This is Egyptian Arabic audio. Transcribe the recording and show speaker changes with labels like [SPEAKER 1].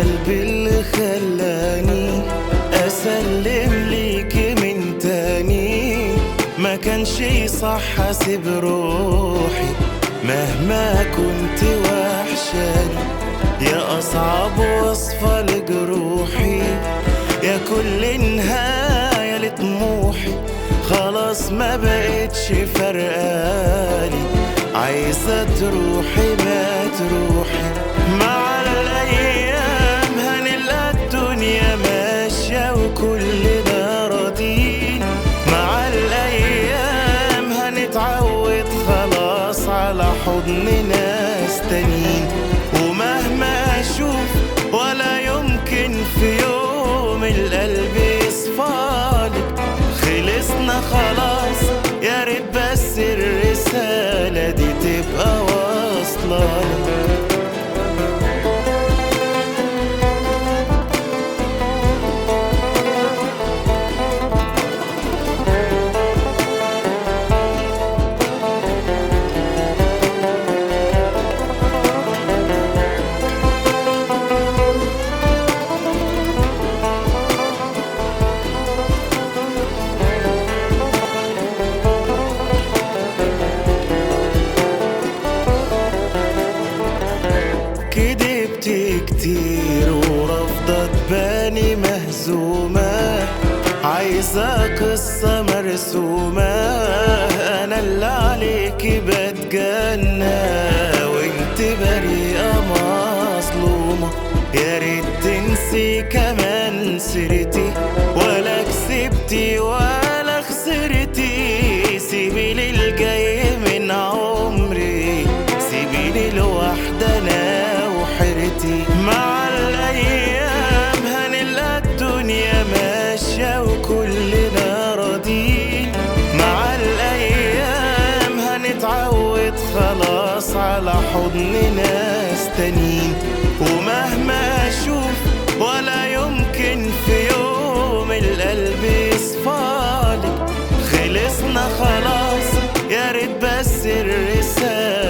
[SPEAKER 1] قلبي اللي خلاني اسلم ليك من تاني ما كانش صح اسيب روحي مهما كنت وحشاني يا اصعب وصفة لجروحي يا كل نهاية لطموحي خلاص ما بقتش فرقالي عايزة تروحي ما تروحي مع الأيام هنلقى الدنيا ماشية وكل ده راضين مع الأيام هنتعود خلاص على حضن ناس تانيين ومهما أشوف ولا يمكن في يوم القلب يصفالك خلصنا خلاص يا ريت بس الرسالة دي تبقى واصلة لك كدبت كتير ورافضة تباني مهزومة عايزة قصة مرسومة أنا اللي عليك بتجنى وانت بريئة مظلومة يا ريت تنسي كمان سيرتي ولا كسبتي ولا خسرتي سيبي لي الجاي من عمري سيبيني لوحدي انا وحيرتي مع الايام هنلقى الدنيا ماشيه وكلنا راضيين مع الايام هنتعود خلاص على حضن ناس تانيين ومهما اشوف ولا يمكن في يوم القلب يصفالك خلصنا خلاص يا ريت بس الرسالة